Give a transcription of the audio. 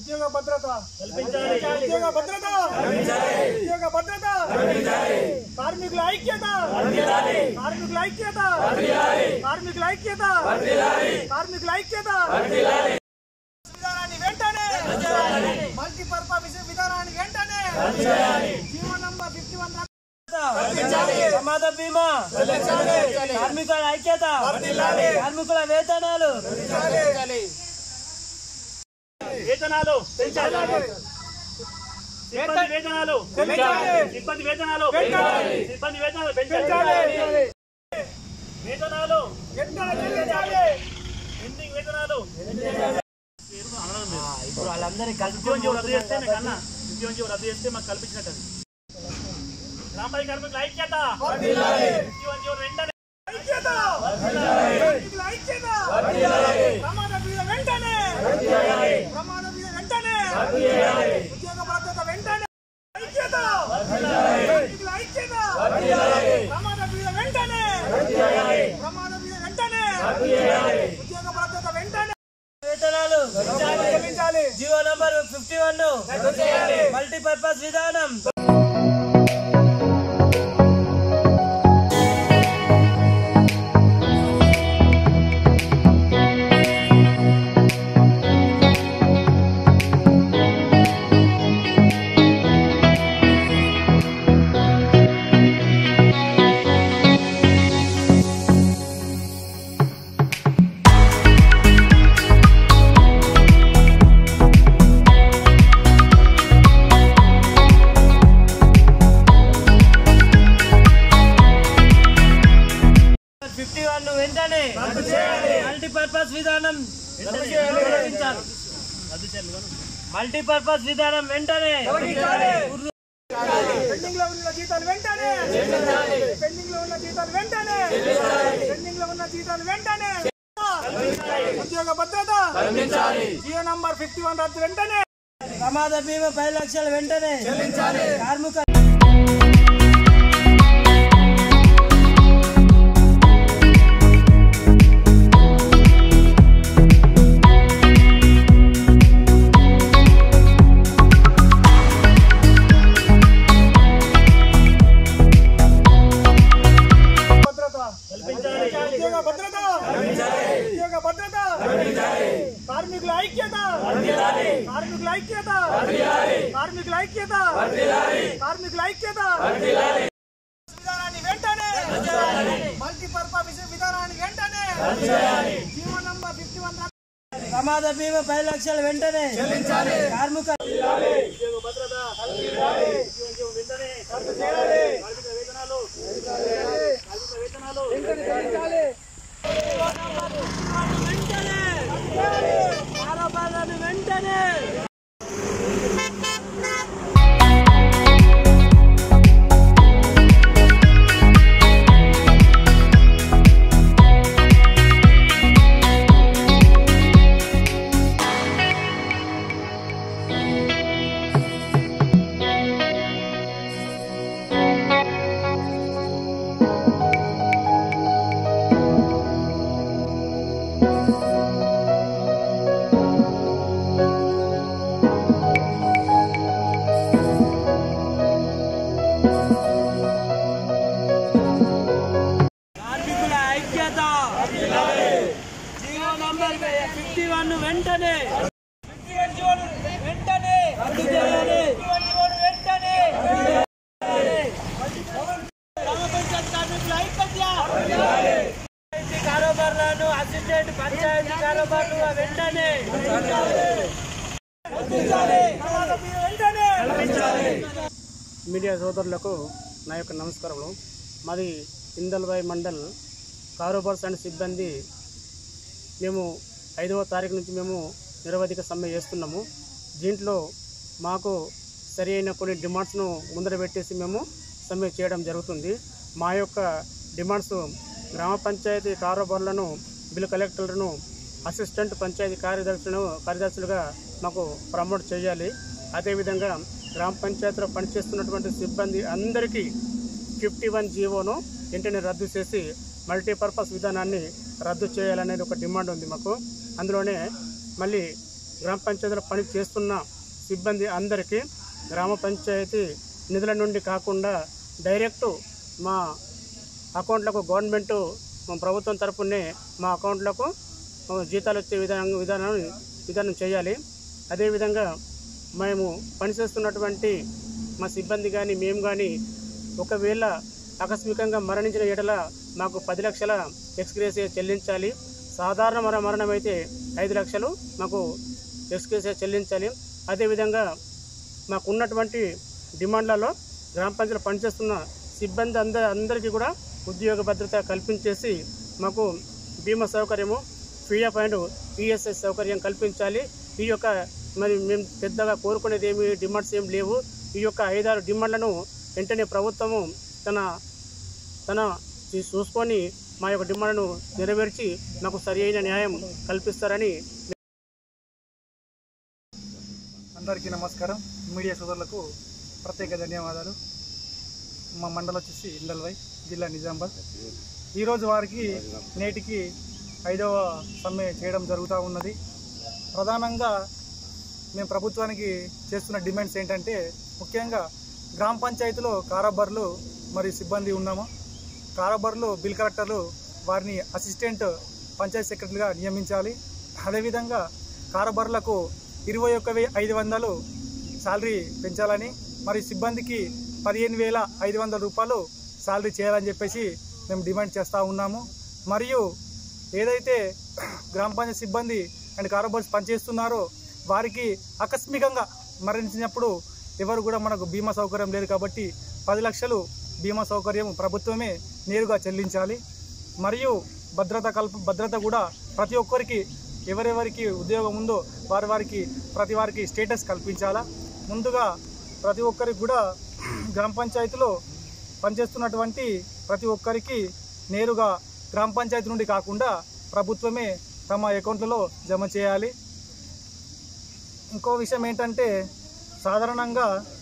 ఉద్యోగ భద్రత ఉద్యోగ భద్రత ఉద్యోగ భద్రత కార్మికుల ఐక్యత కార్మికుల ఐక్యత కార్మికుల ఐక్యత కార్మికుల ఐక్యత విధానాన్ని వెంటనే మల్టీపర్పస్ విధానాన్ని వెంటనే జీవో నంబర్ ఫిఫ్టీ వన్ ప్రమాద బీమా కార్మికుల ఐక్యత కార్మికుల వేతనాలు వేతనాలు పెంచాలి సిబ్బంది వేతనాలు సిబ్బంది వేతనాలు సిబ్బంది వేతనాలు పెంచాలి వేతనాలు పెండింగ్ వేతనాలు ఇప్పుడు వాళ్ళందరినీ కలిసి ఉద్యోగం రద్దు చేస్తే నాకు అన్న ఉద్యోగం రద్దు చేస్తే మాకు కల్పించినట్టు అది. గ్రామ పంచాయతీ కార్మికుల ఐక్యత ఉద్యోగం వెంటనే ఐక్యత కార్మికుల ఐక్యత ప్రమాద మీద వెంటనే ప్రమాద మీద వెంటనే ఉద్యోగ భద్రత వెంటనే ఐక్యత కార్మికుల ఐక్యత ప్రమాద మీద వెంటనే ప్రమాద మీద వెంటనే ఉద్యోగ భద్రత వెంటనే వేతనాలు చెల్లించాలి GO number fifty one multipurpose విధానం ఫిఫ్టీ వన్ వెంటనే మల్టీపర్పస్ విధానం తొలగించాలి మల్టీపర్పస్ విధానం వెంటనే పెండింగ్ లో ఉన్న జీతాలు వెంటనే పెండింగ్ లో ఉన్న జీతాలు వెంటనే పెండింగ్ లో ఉన్న జీతాలు వెంటనే ఉద్యోగ భద్రత జియో నంబర్ ఫిఫ్టీ వన్ రద్దు వెంటనే ప్రమాద బీమా పది లక్షలు వెంటనే కార్మిక భద్రత ఉద్యోగ భద్రత ఉద్యోగ భద్రత కార్మికుల ఐక్యత కార్మికుల ఐక్యత కార్మికుల ఐక్యత కార్మికుల ఐక్యత విధానాన్ని వెంటనే మల్టీపర్పస్ విధానాన్ని వెంటనే జీవో నంబర్ ఫిఫ్టీ వన్ ప్రమాద బీమా పది లక్షలు వెంటనే కార్మిక ఉద్యోగ భద్రత ఉద్యోగం వెంటనే కార్మిక వేతనాలు కార్మిక వేతనాలు కారోబార్లను వెంటనే కార్మికుల ఐక్యత జీవో నంబర్ ఫిఫ్టీ వన్ వెంటనే వెంటనే రద్దు చేయాలి వెంటనే గ్రామ పంచాయతీ కార్మికుల ఐక్యత పంచాయతీ కారోబార్లను అసిస్టెంట్ పంచాయతీ కారోబార్లు వెంటనే మీడియా సోదరులకు నా యొక్క నమస్కారములు మాది ఇందల్వాయి మండల్ కారోబార్స్ అండ్ సిబ్బంది మేము ఐదవ తారీఖు నుంచి మేము నిరవధిక సమ్మె చేస్తున్నాము దీంట్లో మాకు సరి అయిన కొన్ని డిమాండ్స్ను ముందర పెట్టేసి మేము సమ్మె చేయడం జరుగుతుంది మా యొక్క డిమాండ్స్ గ్రామ పంచాయతీ కారోబార్లను బిల్ కలెక్టర్లను అసిస్టెంట్ పంచాయతీ కార్యదర్శులను కార్యదర్శులుగా మాకు ప్రమోట్ చేయాలి అదేవిధంగా గ్రామ పంచాయతీలో పనిచేస్తున్నటువంటి సిబ్బంది అందరికీ ఫిఫ్టీ వన్ జీవోను వెంటనే రద్దు చేసి మల్టీపర్పస్ విధానాన్ని రద్దు చేయాలనేది ఒక డిమాండ్ ఉంది మాకు అందులోనే మళ్ళీ గ్రామ పంచాయతీలో పని చేస్తున్న సిబ్బంది అందరికీ గ్రామ పంచాయతీ నిధుల నుండి కాకుండా డైరెక్ట్ మా అకౌంట్లకు గవర్నమెంట్ మా ప్రభుత్వం తరపునే మా అకౌంట్లకు ఆ, జీతాలు వచ్చే విధానం విధానం విధానం చేయాలి అదేవిధంగా మేము పనిచేస్తున్నటువంటి మా సిబ్బంది కానీ మేము కానీ ఒకవేళ ఆకస్మికంగా మరణించిన ఎడల మాకు పది లక్షల ఎక్స్గ్రేసియా చెల్లించాలి సాధారణ మర మరణం అయితే ఐదు లక్షలు మాకు ఎక్స్గ్రేసియా చెల్లించాలి అదేవిధంగా మాకు ఉన్నటువంటి డిమాండ్లలో గ్రామ పంచాయతీలో పనిచేస్తున్న సిబ్బంది అంద అందరికీ కూడా ఉద్యోగ భద్రత కల్పించేసి మాకు బీమా సౌకర్యము పీఎఫ్ అండ్ పిఎస్ఎస్ సౌకర్యం కల్పించాలి ఈ యొక్క మరి మేము పెద్దగా కోరుకునేది ఏమి డిమాండ్స్ ఏం లేవు ఈ యొక్క ఐదారు డిమాండ్లను వెంటనే ప్రభుత్వము తన తన చూ- చూసుకొని మా యొక్క డిమాండ్ను నెరవేర్చి మాకు సరి అయిన న్యాయం కల్పిస్తారని అందరికీ నమస్కారం మీడియా సోదరులకు ప్రత్యేక ధన్యవాదాలు మా మండలం వచ్చేసి ఇండల్వై జిల్లా నిజామాబాద్ ఈరోజు వారికి నేటికి ఐదవ సమ్మె చేయడం జరుగుతూ ఉన్నది ప్రధానంగా మేము ప్రభుత్వానికి చేస్తున్న డిమాండ్స్ ఏంటంటే ముఖ్యంగా గ్రామ పంచాయతీలో కారాబర్లు మరియు సిబ్బంది ఉన్నాము కారాబర్లు బిల్ కలెక్టర్లు వారిని అసిస్టెంట్ పంచాయత్ సెక్రటరీగా నియమించాలి అదేవిధంగా కారాబర్లకు ఇరవై ఒక్క వెయ్యి ఐదు వందలు శాలరీ పెంచాలని మరి సిబ్బందికి పదిహేను వేల ఐదు వందల రూపాయలు శాలరీ చేయాలని చెప్పేసి మేము డిమాండ్ చేస్తూ ఉన్నాము మరియు ఏదైతే గ్రామ పంచాయతీ సిబ్బంది అండ్ కారోబార్స్ పనిచేస్తున్నారో వారికి ఆకస్మికంగా మరణించినప్పుడు ఎవరు కూడా మనకు బీమా సౌకర్యం లేదు కాబట్టి పది లక్షలు బీమా సౌకర్యం ప్రభుత్వమే నేరుగా చెల్లించాలి మరియు భద్రత కల్ప భద్రత కూడా ప్రతి ఒక్కరికి ఎవరెవరికి ఉద్యోగం ఉందో వారి వారికి ప్రతి వారికి స్టేటస్ కల్పించాలా ముందుగా ప్రతి ఒక్కరికి కూడా గ్రామ పంచాయతీలో పనిచేస్తున్నటువంటి ప్రతి ఒక్కరికి నేరుగా గ్రామ పంచాయతీ నుండి కాకుండా ప్రభుత్వమే తమ అకౌంట్లలో జమ చేయాలి ఇంకో విషయం ఏంటంటే సాధారణంగా